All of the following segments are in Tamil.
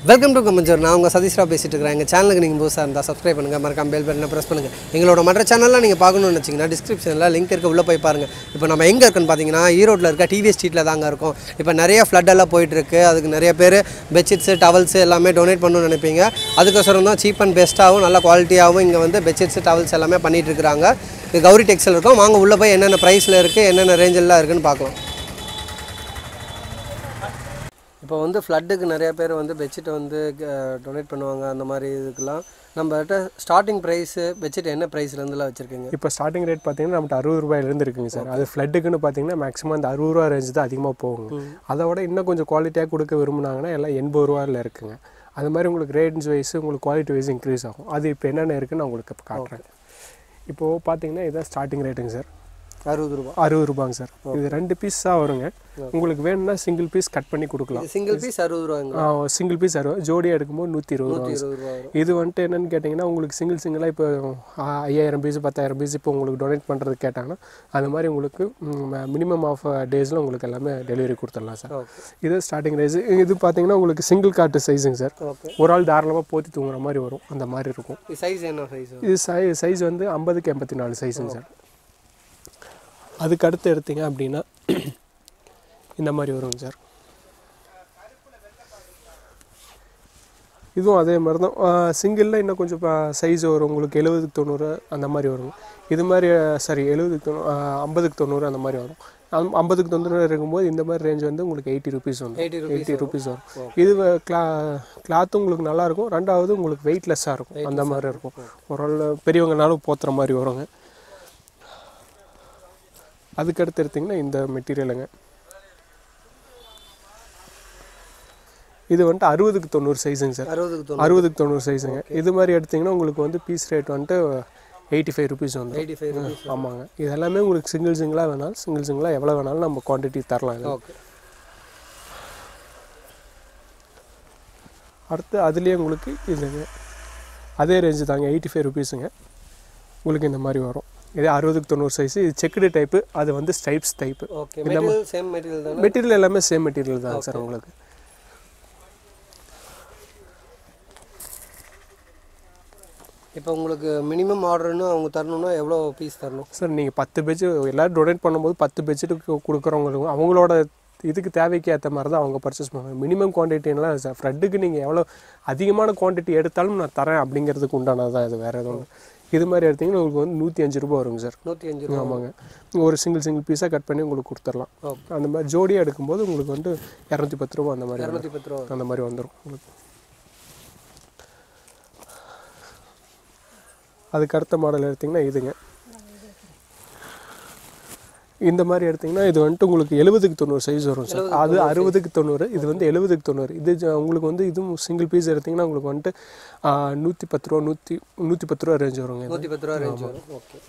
வெல்கம் டு கமெஞ்சர் நான் உங்கள் சதீஷ்ரா பேசிட்டு இருக்கிறேன் எங்கள் சேனலுக்கு நீங்கள் புதுசாக இருந்தால் சப்ஸ்கிரைப் பண்ணுங்கள் மறக்காம பெல் பட்டனை ப்ரெஸ் பண்ணுங்கள் எங்களோட மற்ற சேனல்லாம் நீங்கள் பார்க்கணும்னு வச்சிங்கன்னா டிஸ்கிரிப்ஷனில் லிங்க் இருக்க உள்ளே போய் பாருங்கள் இப்போ நம்ம எங்கே இருக்குன்னு பார்த்தீங்கன்னா ஈரோட்டில் இருக்க டிவி ஸ்ட்ரீட்டில் தாங்க இருக்கோம் இப்போ நிறைய flood எல்லாம் போயிட்டு இருக்கு அதுக்கு நிறைய பேர் பெட்ஷீட்ஸு டவல்ஸ் எல்லாமே டொனேட் பண்ணணும்னு நினைப்பீங்க அதுக்கோசரம் தான் சீப் அண்ட் பெஸ்ட்டாகவும் நல்ல குவாலிட்டியாகவும் இங்கே வந்து பெட்ஷீட்ஸு டவல்ஸ் எல்லாமே பண்ணிட்டு இருக்காங்க இது கௌரி டெக்ஸில் இருக்கும் வாங்க உள்ளே போய் என்னென்ன ப்ரைஸில் இருக்குது என்னென்ன ரேஞ்செல்லாம் இருக்குன்னு பார்க்கலாம் இப்போ வந்து ஃப்ளட்டுக்கு நிறைய பேர் வந்து பெட்ஷீட் வந்து டொனேட் பண்ணுவாங்க அந்த மாதிரி இதுக்கெல்லாம் நம்மகிட்ட ஸ்டார்டிங் ப்ரைஸு பெட்ஷீட் என்ன ப்ரைஸ்லேருந்துலாம் வச்சுருக்கீங்க இப்போ ஸ்டார்டிங் ரேட் பார்த்தீங்கன்னா நம்மகிட்ட அறுபது ரூபாயிலேருந்து இருக்குங்க சார் அது ஃப்ளட்டுக்குன்னு பார்த்தீங்கன்னா மேக்ஸிமம் அந்த அறுபது ரூபா ரேஞ்சு தான் அதிகமாக போகுங்க அதை விட இன்னும் கொஞ்சம் குவாலிட்டியாக கொடுக்க விரும்புனாங்கன்னா எல்லாம் எண்பது ரூபாயில் இருக்குங்க அது மாதிரி உங்களுக்கு ரேஞ்ச் வைஸ் உங்களுக்கு குவாலிட்டி வைஸ் இன்க்ரீஸ் ஆகும் அது இப்போ என்னென்ன இருக்குன்னு நான் உங்களுக்கு இப்போ காட்டுறேன் இப்போது பார்த்தீங்கன்னா இதுதான் ஸ்டார்டிங் ரேட்டுங்க சார் அறுபது ரூபா அறுபது ரூபாங்க சார் இது ரெண்டு பீஸாக வருங்க உங்களுக்கு வேணும்னா சிங்கிள் பீஸ் கட் பண்ணி கொடுக்கலாம் சிங்கிள் பீஸ் அறுபது ரூபாங்க சிங்கிள் பீஸ் அறுபது ஜோடியாக எடுக்கும்போது நூற்றி இருபது ரூபா இருபது ரூபா வரும் இது வந்துட்டு என்னன்னு கேட்டிங்கன்னா உங்களுக்கு சிங்கிள் சிங்கிளாக இப்போ ஆ, ஐயாயிரம் பீஸ் பத்தாயிரம் பீஸ் இப்போ உங்களுக்கு டொனேட் பண்ணுறதுக்கு கேட்டாங்கன்னா அந்த மாதிரி உங்களுக்கு மினிமம் ஆஃப் டேஸில் உங்களுக்கு எல்லாமே டெலிவரி கொடுத்துடலாம் சார் ஓகே இது ஸ்டார்டிங் ரைஸ் இது பார்த்தீங்கன்னா உங்களுக்கு சிங்கிள் காட்டு சைஸுங்க சார் ஓகே ஒரு ஆள் தாராளமாக போத்தி தூங்குற மாதிரி வரும் அந்த மாதிரி இருக்கும் இது சைஸ் என்ன சைஸ் இது சை சைஸ் வந்து ஐம்பதுக்கு எண்பத்தி நாலு சைஸுங்க சார் அதுக்கு அடுத்து எடுத்தீங்க அப்படின்னா இந்த மாதிரி வருங்க சார் இதுவும் அதே மாதிரி தான் சிங்கிளில் இன்னும் கொஞ்சம் சைஸ் வரும் உங்களுக்கு எழுபதுக்கு தொண்ணூறு அந்த மாதிரி வரும் இது மாதிரி சாரி எழுபதுக்கு தொண்ணூறு ஐம்பதுக்கு தொண்ணூறு அந்த மாதிரி வரும் அம்- ஐம்பதுக்கு தொண்ணூறு இருக்கும்போது இந்த மாதிரி ரேஞ்ச் வந்து உங்களுக்கு எயிட்டி ருபீஸ் வந்து எயிட்டி ருபீஸ் எயிட்டி ருபீஸ் வரும் இது கிளா கிளாத்தும் உங்களுக்கு நல்லா இருக்கும் ரெண்டாவது உங்களுக்கு வெயிட்லெஸ்ஸாக இருக்கும் அந்த மாதிரி இருக்கும் ஒரு ஆள் பெரியவங்கனாலும் போத்துற மாதிரி வருங்க அதுக்கடுத்து எடுத்திங்கன்னா இந்த மெட்டீரியலுங்க இது வந்துட்டு அறுபதுக்கு தொண்ணூறு சைஸுங்க சார் அறுபதுக்கு தொண்ணூறு அறுபதுக்கு தொண்ணூறு சைஸுங்க இது மாதிரி எடுத்திங்கன்னா உங்களுக்கு வந்து பீஸ் ரேட் வந்துட்டு எயிட்டி ஃபைவ் ருபீஸ் வந்து எயிட்டி ஃபைவ் ருபீஸ் ஆமாங்க இது எல்லாமே உங்களுக்கு சிங்கிள் சிங்கிளாக வேணாலும் சிங்கிள் சிங்கிளாக எவ்வளோ வேணாலும் நம்ம குவான்டிட்டி தரலாம் இது ஓகே அடுத்து அதுலேயே உங்களுக்கு இதுங்க அதே ரேஞ்சு தாங்க எயிட்டி ஃபைவ் ருபீஸுங்க உங்களுக்கு இந்த மாதிரி வரும் இதே அறுபதுக்கு தொண்ணூறு சைஸ் இது செக்குடு டைப்பு அது வந்து stripes type okay material same material தானே மெட்டீரியல் எல்லாமே சேம் மெட்டீரியல் தான் சார் உங்களுக்கு இப்போ உங்களுக்கு மினிமம் ஆர்டர்னு அவங்க தரணும்னா எவ்வளோ பீஸ் தரணும் சார் நீங்கள் பத்து பெட்ஜ் எல்லோரும் டொனேட் பண்ணும்போது பத்து பெட்ஜெட்டுக்கு கொடுக்குறவங்களுக்கு அவங்களோட இதுக்கு தேவைக்கு ஏற்ற மாதிரி தான் அவங்க பர்ச்சேஸ் பண்ணுவாங்க மினிமம் குவான்டிட்டிலாம் சார் ஃப்ரெட்டுக்கு நீங்கள் எவ்வளோ அதிகமான குவான்டிட்டி எடுத்தாலும் நான் தரேன் அப்படிங்கிறதுக்கு உண்டானது தான் இது வேறு எதுவும் இல்லை. இது மாதிரி எடுத்தீங்கன்னா உங்களுக்கு வந்து நூற்றி அஞ்சு ரூபா வருங்க சார் நூற்றி அஞ்சு ரூபா ஆமாங்க ஒரு சிங்கிள் சிங்கிள் பீஸாக கட் பண்ணி உங்களுக்கு கொடுத்துடலாம் ஓகே அந்த மாதிரி ஜோடியாக எடுக்கும்போது உங்களுக்கு வந்து இரநூத்தி பத்து ரூபா அந்த மாதிரி வரும். இரநூத்தி பத்து ரூபா அந்த மாதிரி வந்துடும் உங்களுக்கு அதுக்கு அடுத்த மாடல் எடுத்திங்கன்னா இதுங்க இந்த மாதிரி எடுத்திங்கன்னா இது வந்துட்டு உங்களுக்கு எழுபதுக்கு தொண்ணூறு சைஸ் வரும் சார் அது அறுபதுக்கு தொண்ணூறு இது வந்து எழுபதுக்கு தொண்ணூறு இது ஜ- உங்களுக்கு வந்து இதுவும் சிங்கிள் பீஸ் எடுத்திங்கன்னா உங்களுக்கு வந்துட்டு நூற்றி பத்து ரூபா நூற்றி நூற்றி பத்து ரூபா ரேஞ்ச் வருங்க இது. நூற்றி பத்து ரூபா ரேஞ்ச் வரும் ஓகே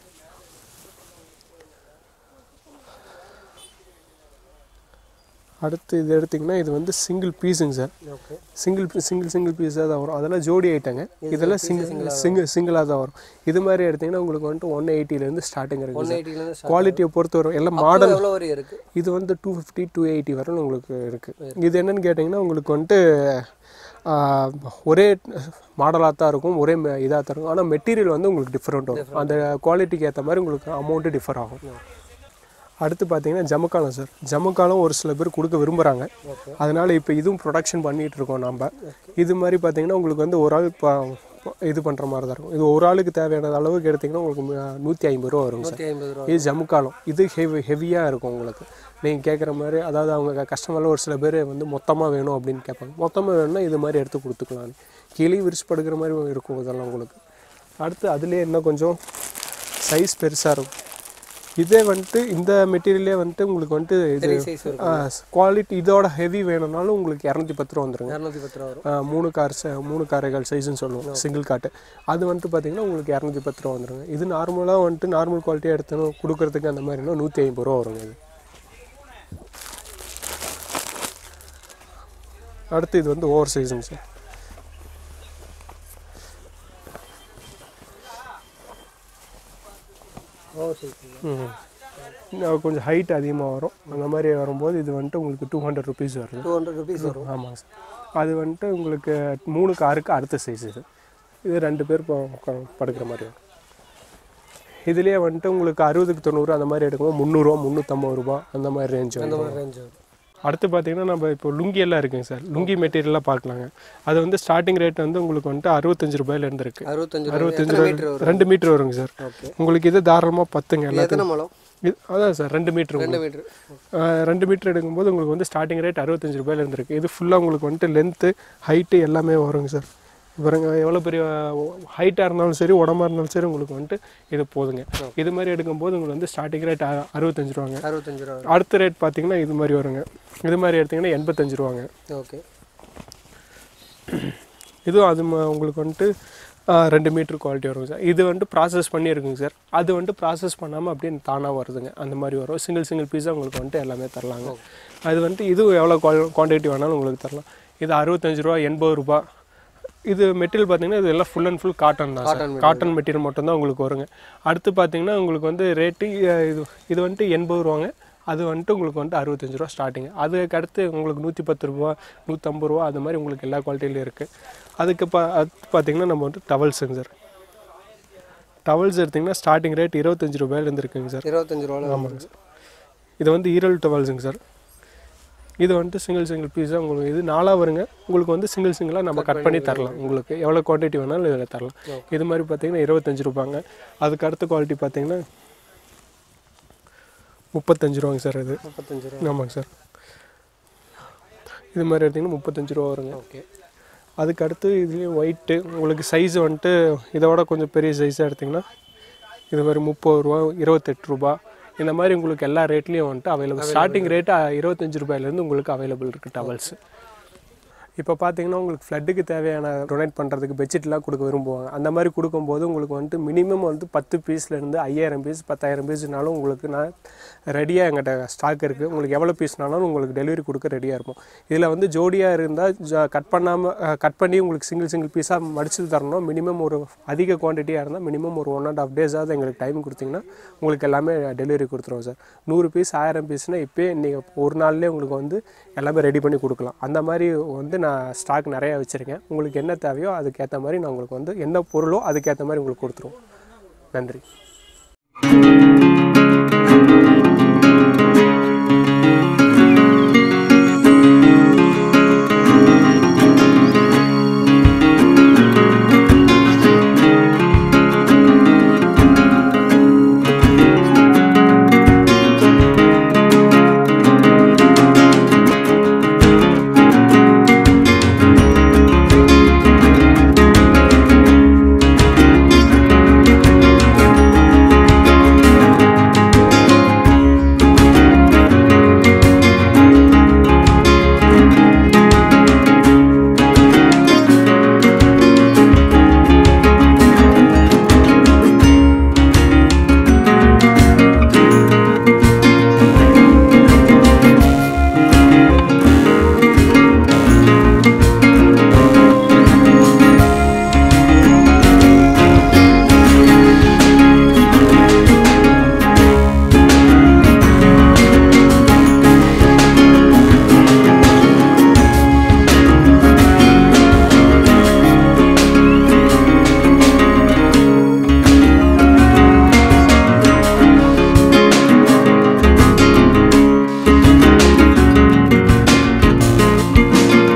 அடுத்து இது எடுத்திங்கன்னா இது வந்து சிங்கிள் பீஸுங்க sir okay single single single பீஸாக தான் வரும் அதெல்லாம் ஜோடி ஐட்டங்க இதெல்லாம் சிங்கிள் சிங்கிள் சிங்கிளாக தான் வரும் இது மாதிரி எடுத்திங்கன்னா உங்களுக்கு வந்துட்டு ஒன் எயிட்டிலேருந்து ஸ்டார்டிங் இருக்குது ஒன் எயிட்டிலேருந்து குவாலிட்டியை பொறுத்த வரும் எல்லாம் மாடல் எவ்வளோ வரையும் இருக்குது இது வந்து டூ ஃபிஃப்டி டூ எயிட்டி வரலும் உங்களுக்கு இருக்குது இது என்னன்னு கேட்டிங்கன்னா உங்களுக்கு வந்துட்டு ஆ, ஒரே மாடலாக தான் இருக்கும் ஒரே இதாக தான் இருக்கும் ஆனால் மெட்டீரியல் வந்து உங்களுக்கு டிஃப்ரெண்ட் வரும் அந்த குவாலிட்டிக்கு ஏற்ற மாதிரி உங்களுக்கு அமௌண்ட்டு டிஃபர் ஆகும் அடுத்து பார்த்தீங்கன்னா ஜமுக்காலம் சார் ஜமுக்காலம் ஒரு சில பேர் கொடுக்க விரும்புகிறாங்க ஓகே அதனால் இப்போ இதுவும் ப்ரொடக்ஷன் பண்ணிகிட்டு இருக்கோம் நம்ம இது மாதிரி பார்த்தீங்கன்னா உங்களுக்கு வந்து ஒரு ஆள் இப்போ இது பண்ணுற மாதிரி தான் இருக்கும் இது ஒரு ஆளுக்கு தேவையான அளவுக்கு எடுத்திங்கன்னா உங்களுக்கு நூற்றி ஐம்பது ரூபா வருங்க சார் நூற்றி ஐம்பது ரூபா இது ஜமுக்காலம் இது ஹெவி ஹெவியாக இருக்கும் உங்களுக்கு நீங்கள் கேட்குற மாதிரி அதாவது அவங்க கஸ்டமரில் ஒரு சில பேர் வந்து மொத்தமாக வேணும் அப்படின்னு கேட்பாங்க மொத்தமாக வேணும்னா இது மாதிரி எடுத்து கொடுத்துக்கலாம் கீழே விரிச்சு படுக்கிற மாதிரி இருக்கும் இதெல்லாம் உங்களுக்கு அடுத்து அதுலேயே இன்னும் கொஞ்சம் சைஸ் பெருசாக இருக்கும் இதே வந்துட்டு இந்த மெட்டீரியலே வந்துட்டு உங்களுக்கு வந்துட்டு இது பெரிய சைஸ் வரும் குவாலிட்டி இதோட ஹெவி வேணும்னாலும் உங்களுக்கு இரநூத்தி பத்து ரூபா வந்துருங்க இரநூத்தி பத்து ரூபா வரும் ஆ, மூணு கார் ச- மூணு காரைகள் சைஸ்னு சொல்லுவோம் சிங்கிள் காட்டு அது வந்துட்டு பார்த்தீங்கன்னா உங்களுக்கு இரநூத்தி பத்து ரூபா வந்துருங்க இது நார்மலாக வந்துட்டு நார்மல் குவாலிட்டியாக எடுத்தணும் கொடுக்கறதுக்கு அந்த மாதிரினா நூற்றி ஐம்பது ரூபா வருங்க இது அடுத்து இது வந்து ஓவர் சைஸுங்க சார் ஓ சரி ம் இன்னும் கொஞ்சம் ஹைட் அதிகமாக வரும் அந்த மாதிரி வரும்போது இது வந்துட்டு உங்களுக்கு டூ ஹண்ட்ரட் ருபீஸ் வருது டூ ஹண்ட்ரட் ருபீஸ் வரும் ஆமாங்க சார் அது வந்துட்டு உங்களுக்கு மூணு காருக்கு அடுத்த சைஸ் இது இது ரெண்டு பேர் ப- உட்கார- படுக்கிற மாதிரி வரும் இதுலேயே வந்துட்டு உங்களுக்கு அறுபதுக்கு தொண்ணூறு அந்த மாதிரி எடுக்கும்போது முந்நூறுரூவா முந்நூற்றம்பது ரூபா அந்த மாதிரி ரேஞ்ச் அந்த வரும் மாதிரி ரேஞ்ச் வரும் அடுத்து பார்த்தீங்கன்னா நம்ம இப்போ லுங்கி எல்லாம் இருக்குங்க சார் லுங்கி மெட்டீரியல்லாம் பார்க்கலாங்க அது வந்து ஸ்டார்டிங் ரேட் வந்து உங்களுக்கு வந்துட்டு அறுபத்தஞ்சு ரூபாயிலேருந்து இருக்குது அறுபத்தஞ்சு அறுபத்தஞ்சு எத்தனை ரூபா மீட்டர் வரும் ரெண்டு மீட்டர் வருங்க சார் ஓகே உங்களுக்கு இது தாராளமாக பத்துங்க இது எல்லாத்தையும் எத்தனை மலம் இது அதான் சார் ரெண்டு மீட்ரு ரெண்டு மீட்டர் ரெண்டு மீட்டர் எடுக்கும்போது உங்களுக்கு வந்து ஸ்டார்டிங் ரேட் அறுபத்தஞ்சு ரூபாயில இருந்திருக்கு இது ஃபுல்லாக உங்களுக்கு வந்துட்டு லென்த்து ஹைட்டு எல்லாமே வருங்க சார் பாருங்க எவ்வளோ பெரிய ஹைட்டாக இருந்தாலும் சரி உடம்பா இருந்தாலும் சரி உங்களுக்கு வந்துட்டு இது போதுங்க இது மாதிரி எடுக்கும்போது உங்களுக்கு வந்து ஸ்டார்டிங் ரேட் அறுபத்தஞ்சு ரூபாங்க அறுபத்தஞ்சு ரூபா வரும் அடுத்த ரேட் பார்த்தீங்கன்னா இது மாதிரி வருங்க இது மாதிரி எடுத்தீங்கன்னா எண்பத்தஞ்சு ரூபாங்க ஓகே இதுவும் அது ம- உங்களுக்கு வந்துட்டு ஆ, ரெண்டு மீட்டர் குவாலிட்டி வருங்க சார் இது வந்துட்டு ப்ராசஸ் பண்ணியிருக்குங்க சார் அது வந்துட்டு ப்ராசஸ் பண்ணாமல் அப்படியே தானாக வருதுங்க அந்த மாதிரி வரும் சிங்கிள் சிங்கிள் பீஸாக உங்களுக்கு வந்துட்டு எல்லாமே தரலாங்க அது வந்துட்டு இது எவ்வளோ குவான்டிட்டி வேணாலும் உங்களுக்கு தரலாம் இது அறுபத்தஞ்சு ரூபா எண்பது ரூபா இது மெட்டீரியல் பார்த்தீங்கன்னா இது எல்லாம் ஃபுல் அண்ட் ஃபுல் காட்டன் தான் சார் காட்டன் மெட்டீரியல் மட்டும்தான் உங்களுக்கு வருங்க அடுத்து பார்த்தீங்கன்னா உங்களுக்கு வந்து ரேட்டு இது இது வந்துட்டு எண்பது ரூபாங்க அது வந்துட்டு உங்களுக்கு வந்துட்டு அறுபத்தஞ்சு ரூபா ஸ்டார்டிங் அதுக்கு அடுத்து உங்களுக்கு நூற்றி பத்து ரூபா நூற்றம்பது ரூபா அது மாதிரி உங்களுக்கு எல்லா குவாலிட்டிலையும் இருக்குது அதுக்கு பா அடுத்து பார்த்தீங்கன்னா நம்ம வந்துட்டு டவல்ஸுங்க சார் டவல்ஸ் எடுத்திங்கன்னா ஸ்டார்டிங் ரேட் இருபத்தஞ்சு ரூபாயிலேருந்து இருக்குங்க சார் இருபத்தஞ்சு ரூபா ஆமாங்க சார் இது வந்து ஈரல் டவல்ஸுங்க சார் இது வந்துட்டு சிங்கிள் சிங்கிள் பீஸாக உங்களுக்கு இது நாலாக வருங்க உங்களுக்கு வந்து சிங்கிள் சிங்கிளாக நம்ம கட் பண்ணி தரலாம் உங்களுக்கு எவ்வளோ குவான்டிட்டி வேணாலும் இதில் தரலாம் இது மாதிரி பார்த்தீங்கன்னா இருபத்தஞ்சு ரூபாங்க அதுக்கு அடுத்த குவாலிட்டி பார்த்தீங்கன்னா முப்பத்தஞ்சு ரூபாங்க சார் இது முப்பத்தஞ்சு ரூபா ஆமாங்க சார் இது மாதிரி எடுத்திங்கன்னா முப்பத்தஞ்சு ரூபா வருங்க ஓகே அதுக்கு அடுத்து இதுலேயும் ஒயிட்டு உங்களுக்கு சைஸ் வந்துட்டு இதோட கொஞ்சம் பெரிய சைஸாக எடுத்திங்கன்னா இது மாதிரி முப்பது ரூபா இருபத்தெட்டு ரூபா இந்த மாதிரி உங்களுக்கு எல்லா ரேட்லேயும் வந்துட்டு அவைலபிள் ஸ்டார்டிங் ரேட்டு இருபத்தஞ்சு ரூபாயிலேருந்து உங்களுக்கு அவைலபிள் இருக்குது டவல்ஸ் இப்போ பார்த்தீங்கன்னா உங்களுக்கு ஃப்ளட்டுக்கு தேவையான டொனேட் பண்ணுறதுக்கு பெட்ஷீட்லாம் கொடுக்க விரும்புவாங்க அந்த மாதிரி கொடுக்கும்போது உங்களுக்கு வந்துட்டு மினிமம் வந்து பத்து பீஸ்லேருந்து ஐயாயிரம் பீஸ் பத்தாயிரம் பீஸ்னாலும் உங்களுக்கு நான் ரெடியாக எங்கிட்ட ஸ்டாக் இருக்குது உங்களுக்கு எவ்வளோ பீஸ்னாலும் உங்களுக்கு டெலிவரி கொடுக்க ரெடியாக இருக்கும் இதில் வந்து ஜோடியாக இருந்தால் கட் பண்ணாமல் கட் பண்ணி உங்களுக்கு சிங்கிள் சிங்கிள் பீஸாக மடிச்சு தரணும் மினிமம் ஒரு அதிக குவான்டிட்டியாக இருந்தால் மினிமம் ஒரு ஒன் அண்ட் ஆஃப் டேஸாவது எங்களுக்கு டைம் கொடுத்தீங்கன்னா உங்களுக்கு எல்லாமே டெலிவரி கொடுத்துருவோம் சார் நூறு பீஸ் ஆயிரம் பீஸ்னால் இப்போயே நீங்கள் ஒரு நாள்லேயே உங்களுக்கு வந்து எல்லாமே ரெடி பண்ணி கொடுக்கலாம் அந்த மாதிரி வந்து நான் ஸ்டாக் நிறையா வச்சுருக்கேன் உங்களுக்கு என்ன தேவையோ அதுக்கேற்ற மாதிரி நான் உங்களுக்கு வந்து என்ன பொருளோ அதுக்கேற்ற மாதிரி உங்களுக்கு கொடுத்துருவோம் நன்றி